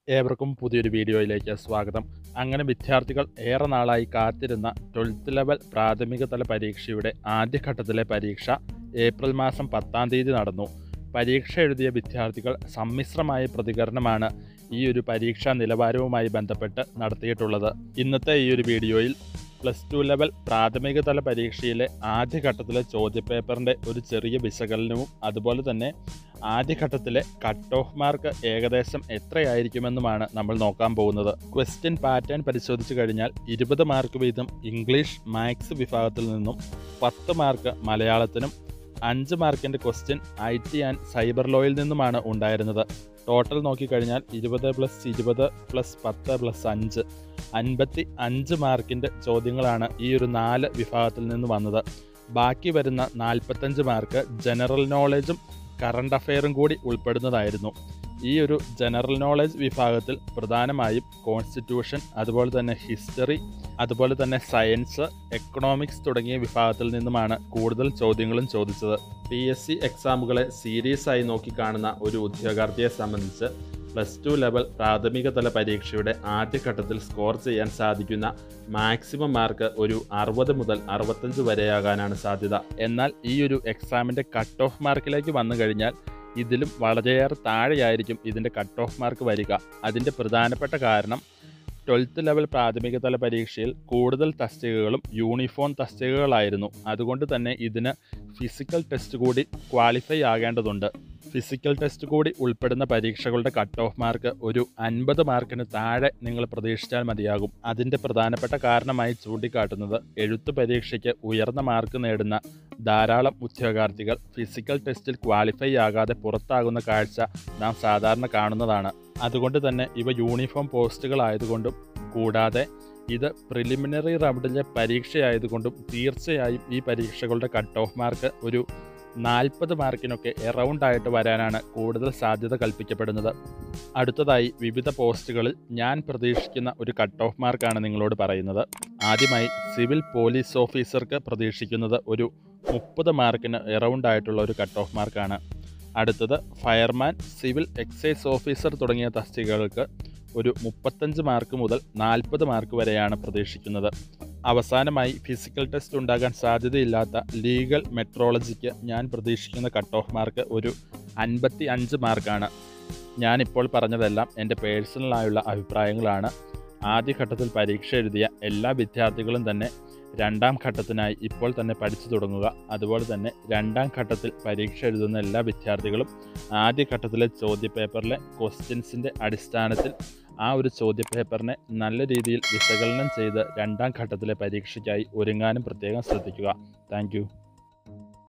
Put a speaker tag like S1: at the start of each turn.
S1: ഏവർക്കും പുതിയൊരു വീഡിയോയിലേക്ക് സ്വാഗതം അങ്ങനെ വിദ്യാർത്ഥികൾ ഏറെ നാളായി കാത്തിരുന്ന ട്വൽത്ത് ലെവൽ പ്രാഥമിക തല പരീക്ഷയുടെ ആദ്യഘട്ടത്തിലെ പരീക്ഷ ഏപ്രിൽ മാസം പത്താം തീയതി നടന്നു പരീക്ഷ എഴുതിയ വിദ്യാർത്ഥികൾ സമ്മിശ്രമായ പ്രതികരണമാണ് ഈ ഒരു പരീക്ഷാ നിലവാരവുമായി ബന്ധപ്പെട്ട് നടത്തിയിട്ടുള്ളത് ഇന്നത്തെ ഈ ഒരു വീഡിയോയിൽ പ്ലസ് ടു ലെവൽ പ്രാഥമിക തല പരീക്ഷയിലെ ആദ്യഘട്ടത്തിലെ ചോദ്യപേപ്പറിൻ്റെ ഒരു ചെറിയ വിശകലനവും അതുപോലെ തന്നെ ആദ്യഘട്ടത്തിലെ കട്ട് ഓഫ് മാർക്ക് ഏകദേശം എത്രയായിരിക്കുമെന്നുമാണ് നമ്മൾ നോക്കാൻ പോകുന്നത് ക്വസ്റ്റ്യൻ പാറ്റേൺ പരിശോധിച്ച് കഴിഞ്ഞാൽ ഇരുപത് മാർക്ക് വീതം ഇംഗ്ലീഷ് മാത്സ് വിഭാഗത്തിൽ നിന്നും പത്ത് മാർക്ക് മലയാളത്തിനും അഞ്ച് മാർക്കിൻ്റെ question I T and cyber ലോയിൽ നിന്നുമാണ് ഉണ്ടായിരുന്നത് ടോട്ടൽ നോക്കിക്കഴിഞ്ഞാൽ ഇരുപത് പ്ലസ് ഇരുപത് പ്ലസ് പത്ത് പ്ലസ് അഞ്ച് അൻപത്തി അഞ്ച് മാർക്കിൻ്റെ ചോദ്യങ്ങളാണ് ഈ ഒരു നാല് വിഭാഗത്തിൽ നിന്ന് വന്നത് ബാക്കി വരുന്ന നാൽപ്പത്തഞ്ച് മാർക്ക് ജനറൽ നോളജും കറണ്ട് അഫെയറും കൂടി ഉൾപ്പെടുന്നതായിരുന്നു ഈ ഒരു ജനറൽ നോളജ് വിഭാഗത്തിൽ പ്രധാനമായും കോൺസ്റ്റിറ്റ്യൂഷൻ അതുപോലെ തന്നെ ഹിസ്റ്ററി അതുപോലെ തന്നെ സയൻസ് എക്കണോമിക്സ് തുടങ്ങിയ വിഭാഗത്തിൽ നിന്നുമാണ് കൂടുതൽ ചോദ്യങ്ങളും ചോദിച്ചത് പി എസ് സി എക്സാമുകളെ സീരിയസ് ആയി നോക്കിക്കാണുന്ന ഒരു ഉദ്യോഗാർത്ഥിയെ സംബന്ധിച്ച് പ്ലസ് ടു ലെവൽ പ്രാഥമിക തല പരീക്ഷയുടെ ആദ്യഘട്ടത്തിൽ സ്കോർ ചെയ്യാൻ സാധിക്കുന്ന മാക്സിമം മാർക്ക് ഒരു അറുപത് മുതൽ അറുപത്തഞ്ച് വരെയാകാനാണ് സാധ്യത എന്നാൽ ഈ ഒരു എക്സാമിൻ്റെ കട്ട് ഓഫ് മാർക്കിലേക്ക് വന്നു കഴിഞ്ഞാൽ ഇതിലും വളരെയേറെ താഴെയായിരിക്കും ഇതിൻ്റെ കട്ട് ഓഫ് മാർക്ക് വരിക അതിൻ്റെ പ്രധാനപ്പെട്ട കാരണം ട്വൽത്ത് ലെവൽ പ്രാഥമിക തല പരീക്ഷയിൽ കൂടുതൽ തസ്തികകളും യൂണിഫോം തസ്തികകളായിരുന്നു അതുകൊണ്ട് തന്നെ ഇതിന് ഫിസിക്കൽ ടെസ്റ്റ് കൂടി ക്വാളിഫൈ ആകേണ്ടതുണ്ട് ഫിസിക്കൽ ടെസ്റ്റ് കൂടി ഉൾപ്പെടുന്ന പരീക്ഷകളുടെ കട്ട് ഓഫ് മാർക്ക് ഒരു അൻപത് മാർക്കിന് താഴെ നിങ്ങൾ പ്രതീക്ഷിച്ചാൽ മതിയാകും അതിൻ്റെ പ്രധാനപ്പെട്ട കാരണമായി ചൂണ്ടിക്കാട്ടുന്നത് എഴുത്ത് പരീക്ഷയ്ക്ക് ഉയർന്ന മാർക്ക് നേടുന്ന ധാരാളം ഉദ്യോഗാർത്ഥികൾ ഫിസിക്കൽ ടെസ്റ്റിൽ ക്വാളിഫൈ ആകാതെ പുറത്താകുന്ന കാഴ്ച നാം സാധാരണ കാണുന്നതാണ് അതുകൊണ്ട് തന്നെ ഇവ യൂണിഫോം പോസ്റ്റുകളായതുകൊണ്ടും കൂടാതെ ഇത് പ്രിലിമിനറി റൗണ്ടിലെ പരീക്ഷയായതുകൊണ്ടും തീർച്ചയായും ഈ പരീക്ഷകളുടെ കട്ട് ഓഫ് മാർക്ക് ഒരു നാൽപ്പത് മാർക്കിനൊക്കെ എറൗണ്ട് ആയിട്ട് വരാനാണ് കൂടുതൽ സാധ്യത കൽപ്പിക്കപ്പെടുന്നത് അടുത്തതായി വിവിധ പോസ്റ്റുകളിൽ ഞാൻ പ്രതീക്ഷിക്കുന്ന ഒരു കട്ട് ഓഫ് മാർക്കാണ് നിങ്ങളോട് പറയുന്നത് ആദ്യമായി സിവിൽ പോലീസ് ഓഫീസർക്ക് പ്രതീക്ഷിക്കുന്നത് ഒരു മുപ്പത് മാർക്കിന് എറൗണ്ട് ആയിട്ടുള്ള ഒരു കട്ട് ഓഫ് മാർക്കാണ് അടുത്തത് ഫയർമാൻ സിവിൽ എക്സൈസ് ഓഫീസർ തുടങ്ങിയ തസ്തികകൾക്ക് ഒരു മുപ്പത്തഞ്ച് മാർക്ക് മുതൽ നാൽപ്പത് മാർക്ക് വരെയാണ് പ്രതീക്ഷിക്കുന്നത് അവസാനമായി ഫിസിക്കൽ ടെസ്റ്റ് ഉണ്ടാകാൻ സാധ്യതയില്ലാത്ത ലീഗൽ മെട്രോളജിക്ക് ഞാൻ പ്രതീക്ഷിക്കുന്ന കട്ട് ഓഫ് മാർക്ക് ഒരു അൻപത്തി അഞ്ച് മാർക്കാണ് ഞാനിപ്പോൾ പറഞ്ഞതെല്ലാം എൻ്റെ പേഴ്സണലായുള്ള അഭിപ്രായങ്ങളാണ് ആദ്യഘട്ടത്തിൽ പരീക്ഷ എഴുതിയ എല്ലാ വിദ്യാർത്ഥികളും തന്നെ രണ്ടാം ഘട്ടത്തിനായി ഇപ്പോൾ തന്നെ പഠിച്ചു തുടങ്ങുക അതുപോലെ തന്നെ രണ്ടാം ഘട്ടത്തിൽ പരീക്ഷ എഴുതുന്ന എല്ലാ വിദ്യാർത്ഥികളും ആദ്യഘട്ടത്തിലെ ചോദ്യപേപ്പറിലെ ക്വസ്റ്റ്യൻസിൻ്റെ അടിസ്ഥാനത്തിൽ ആ ഒരു ചോദ്യപേപ്പറിനെ നല്ല രീതിയിൽ വിശകലനം ചെയ്ത് രണ്ടാം ഘട്ടത്തിലെ പരീക്ഷയ്ക്കായി ഒരുങ്ങാനും പ്രത്യേകം ശ്രദ്ധിക്കുക താങ്ക്